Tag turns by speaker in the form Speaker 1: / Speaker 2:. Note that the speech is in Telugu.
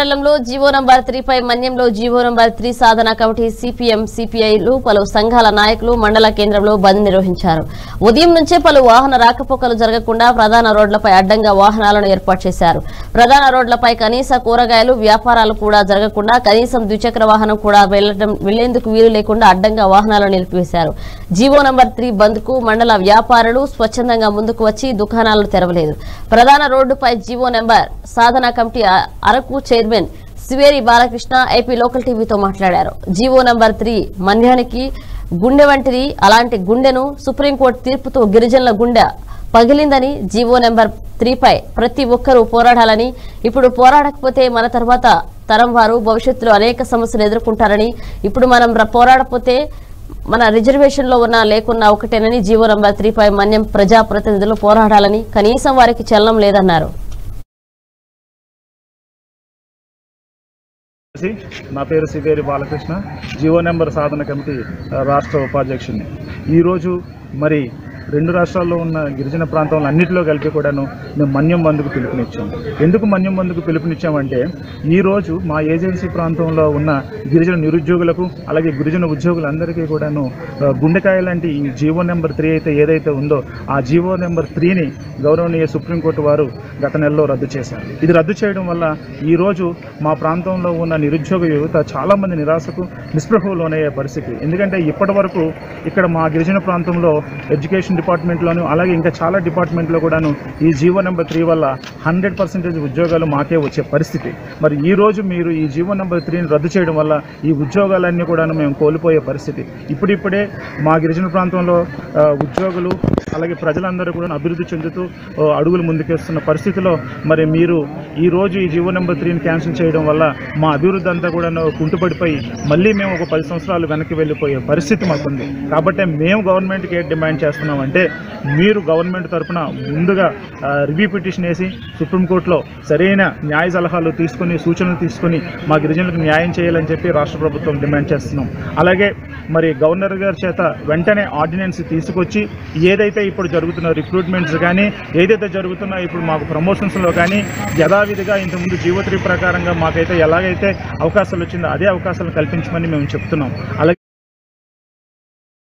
Speaker 1: మండలంలో జీవో నంబర్ త్రీ పై మన్యంలో జీవో నంబర్ త్రీ సాధన కమిటీ సిపిఎం సిపిఐలు పలు సంఘాల నాయకులు మండల కేంద్రంలో బంద్ నిర్వహించారు ఉదయం నుంచే పలు వాహన రాకపోకలు జరగకుండా ప్రధాన రోడ్లపై అడ్డంగా వాహనాలను ఏర్పాటు చేశారు ప్రధాన రోడ్లపై కనీస కూరగాయలు వ్యాపారాలు కూడా జరగకుండా కనీసం ద్విచక్ర వాహనం కూడా వెళ్లడం వెళ్లేందుకు వీలు లేకుండా అడ్డంగా వాహనాలను నిలిపివేశారు జీవో నంబర్ త్రీ బంద్ కు మండల వ్యాపారులు స్వచ్ఛందంగా ముందుకు వచ్చి దుకాణాలు తెరవలేదు ప్రధాన రోడ్డుపై జీవో నెంబర్ సాధన కమిటీ అ- Araku chairman Siveri Balakrishna AP local టీవీతో మాట్లాడారు జీవో నంబర్ త్రీ మన్యానికి గుండె వంటిది అలాంటి గుండెను సుప్రీంకోర్టు తీర్పుతో గిరిజనుల గుండె పగిలిందని జీవో నెంబర్ త్రీపై ప్రతి ఒక్కరూ పోరాడాలని ఇప్పుడు పోరాడకపోతే మన తర్వాత తరం వారు భవిష్యత్తులో అనేక సమస్యలు ఎదుర్కొంటారని ఇప్పుడు మనం ర- పోరాడకపోతే మన రిజర్వేషన్ లో ఉన్న లేకున్నా ఒకటేనని జీవో నంబర్ త్రీపై మన్యం ప్రజాప్రతినిధులు పోరాడాలని కనీసం వారికి చలనం లేదన్నారు
Speaker 2: చేసి నా పేరు సివేరి బాలకృష్ణ జీవో నెంబర్ సాధన కమిటీ ఆ, రాష్ట్ర ఉపాధ్యక్షుడిని ఈరోజు మరి రెండు రాష్ట్రాల్లో ఉన్న గిరిజన ప్రాంతంలో అన్నింటిలో కలిపి కూడాను మేము మన్యం బంధుకు పిలుపునిచ్చాం ఎందుకు మన్యం బంధుకు పిలుపునిచ్చామంటే ఈరోజు మా ఏజెన్సీ ప్రాంతంలో ఉన్న గిరిజన నిరుద్యోగులకు అలాగే గిరిజన ఉద్యోగులందరికీ కూడాను ఆ, గుండెకాయ లాంటి ఈ జీవో నెంబర్ త్రీ అయితే ఏదైతే ఉందో ఆ జీవో నెంబర్ త్రీని గౌరవనీయ సుప్రీంకోర్టు వారు గత నెలలో రద్దు చేశారు ఇది రద్దు చేయడం వల్ల ఈరోజు మా ప్రాంతంలో ఉన్న నిరుద్యోగ యువత చాలామంది నిరాశకు నిస్పృహకు లోనయ్యే పరిస్థితి ఎందుకంటే ఇప్పటి వరకు ఇక్కడ మా గిరిజన ప్రాంతంలో ఎడ్యుకేషన్ డిపార్ట్మెంట్లోను అలాగే ఇంకా చాలా డిపార్ట్మెంట్లో కూడాను ఈ జీవో నెంబర్ త్రీ వల్ల హండ్రెడ్ పర్సెంటేజ్ ఉద్యోగాలు మాకే వచ్చే పరిస్థితి మరి ఈ రోజు మీరు ఈ జీవో నెంబర్ త్రీని రద్దు చేయడం వల్ల ఈ ఉద్యోగాలన్నీ కూడాను మేము కోల్పోయే పరిస్థితి ఇప్పుడిప్పుడే మా గిరిజన ప్రాంతంలో ఆ, ఉద్యోగులు అలాగే ప్రజలందరూ కూడా అభివృద్ధి చెందుతూ ఆ, అడుగులు ముందుకేస్తున్న పరిస్థితిలో మరి మీరు ఈ రోజు ఈ జీవో నెంబర్ త్రీని క్యాన్సిల్ చేయడం వల్ల మా అభివృద్ధి అంతా కూడా కుంటుపడిపోయి మళ్ళీ మేము ఒక పది సంవత్సరాలు వెనక్కి వెళ్ళిపోయే పరిస్థితి మాకుంది కాబట్టి మేము గవర్నమెంట్కి ఏ డిమాండ్ చేస్తున్నామంటే మీరు గవర్నమెంట్ తరఫున ముందుగా రివ్యూ పిటిషన్ వేసి సుప్రీంకోర్టులో సరైన న్యాయ సలహాలు తీసుకొని సూచనలు తీసుకొని మా గిరిజనులకు న్యాయం చేయాలని చెప్పి రాష్ట్ర ప్రభుత్వం డిమాండ్ చేస్తున్నాం అలాగే మరి గవర్నర్ గారి చేత వెంటనే ఆర్డినెన్స్ తీసుకొచ్చి ఏదైతే ఇప్పుడు జరుగుతున్న రిక్రూట్మెంట్స్ కానీ ఏదైతే జరుగుతున్నా ఇప్పుడు మాకు ప్రమోషన్స్లో కానీ యథావిధిగా ఇంతకుముందు జీవో త్రీ ప్రకారంగా మాకైతే ఎలాగైతే అవకాశాలు వచ్చిందో అదే అవకాశాలు కల్పించమని మేము చెప్తున్నాం అలాగే